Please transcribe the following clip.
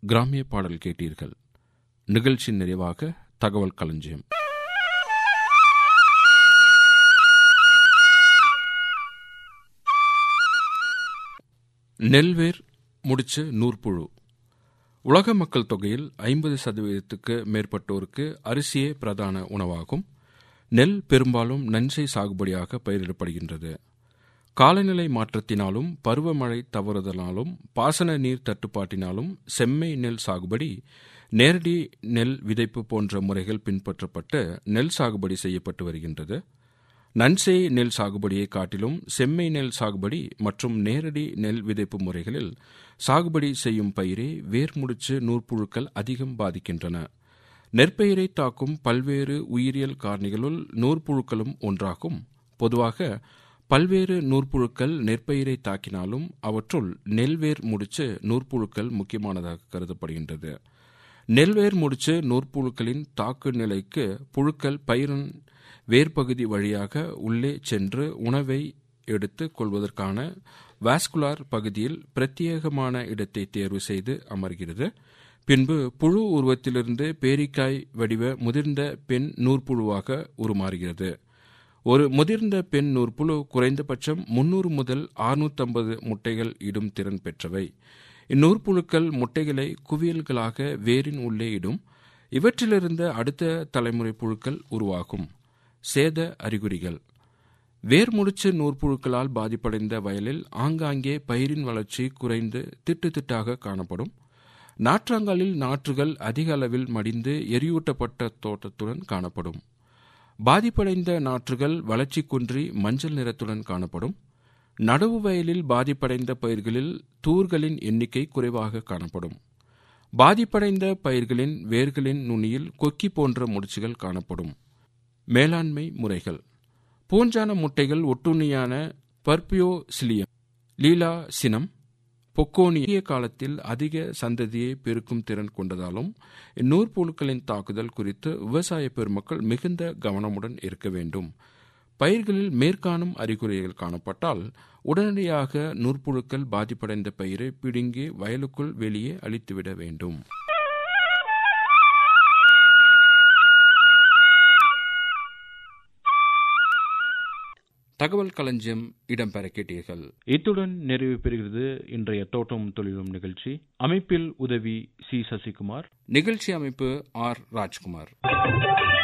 கிராமிய பாடல் கேட்டீர்கள் நிகழ்ச்சி நிறைவாக தகவல் களஞ்சியம் நெல்வேர் முடிச்சு நூற்புழு உலக மக்கள் தொகையில் ஐம்பது சதவீதத்துக்கு மேற்பட்டோருக்கு அரிசியே பிரதான உணவாகும் நெல் பெரும்பாலும் நன்சை சாகுபடியாக பயிரிடப்படுகின்றது காலநிலை மாற்றத்தினாலும் பருவமழை தவறுதலாலும் பாசன நீர் தட்டுப்பாட்டினாலும் செம்மை நெல் சாகுபடி நேரடி நெல் விதைப்பு போன்ற முறைகள் பின்பற்றப்பட்டு நெல் சாகுபடி செய்யப்பட்டு வருகின்றது நன்சே நெல் சாகுபடியை காட்டிலும் செம்மை நெல் சாகுபடி மற்றும் நேரடி நெல் விதைப்பு முறைகளில் சாகுபடி செய்யும் பயிரை வேர்முடிச்சு நூற்புழுக்கள் அதிகம் பாதிக்கின்றன நெற்பயிரை தாக்கும் பல்வேறு உயிரியல் காரணிகளுள் நூற்புழுக்களும் ஒன்றாகும் பொதுவாக பல்வேறு நூற்புழுக்கள் நெற்பயிரை தாக்கினாலும் அவற்றுள் நெல்வேர் முடிச்சு நூற்புழுக்கள் முக்கியமானதாக கருதப்படுகின்றது நெல்வேர் முடிச்சு நூற்புழுக்களின் தாக்கு நிலைக்கு புழுக்கள் பயிரின் வேர்பகுதி வழியாக உள்ளே சென்று உணவை எடுத்து கொள்வதற்கான வாஸ்குலார் பகுதியில் பிரத்யேகமான இடத்தை தேர்வு செய்து அமர்கிறது பின்பு புழு உருவத்திலிருந்து பேரிக்காய் வடிவ முதிர்ந்த பெண் நூற்புழுவாக உருமாறுகிறது ஒரு முதிர்ந்த பெண் நூற்புழு குறைந்தபட்சம் முன்னூறு முதல் அறுநூற்றம்பது முட்டைகள் இடும் திறன் பெற்றவை இந்நூற்புழுக்கள் முட்டைகளை குவியல்களாக வேரின் உள்ளே இடும் இவற்றிலிருந்து அடுத்த தலைமுறை புழுக்கள் உருவாகும் சேத அறிகுறிகள் வேர்முடிச்சு நூற்புழுக்களால் பாதிப்படைந்த வயலில் ஆங்காங்கே பயிரின் வளர்ச்சி குறைந்து திட்டு திட்டாக காணப்படும் நாற்றாங்காலில் நாற்றுகள் அதிக அளவில் மடிந்து எரியூட்டப்பட்ட தோட்டத்துடன் காணப்படும் பாதிப்படைந்த நாற்றுகள் வளர்ச்சி குன்றி மஞ்சள் நிறத்துடன் காணப்படும் நடவு வயலில் பாதிப்படைந்த பயிர்களில் தூர்களின் எண்ணிக்கை குறைவாக காணப்படும் பாதிப்படைந்த பயிர்களின் வேர்களின் நுனியில் கொக்கி போன்ற முடிச்சுகள் காணப்படும் மேலாண்மை முறைகள் பூஞ்சான முட்டைகள் ஒட்டுண்ணியான பர்பியோசிலியம் லீலா சினம் பொக்கோனிய காலத்தில் அதிக சந்ததியை பெருக்கும் திறன் கொண்டதாலும் இந்நூற்புழுக்களின் தாக்குதல் குறித்து விவசாய பெருமக்கள் மிகுந்த கவனமுடன் இருக்க வேண்டும் பயிர்களில் மேற்காணும் அறிகுறிகள் காணப்பட்டால் உடனடியாக நூற்புழுக்கள் பாதிப்படைந்த பயிரை பிடுங்கி வயலுக்குள் வெளியே அழித்துவிட வேண்டும் தகவல் களஞ்சியம் இடம்பெற கேட்டீர்கள் இத்துடன் நிறைவு பெறுகிறது இன்றைய தோட்டம் தொழிலும் நிகழ்ச்சி அமைப்பில் உதவி சி சசிகுமார் நிகழ்ச்சி அமைப்பு ஆர் ராஜ்குமார்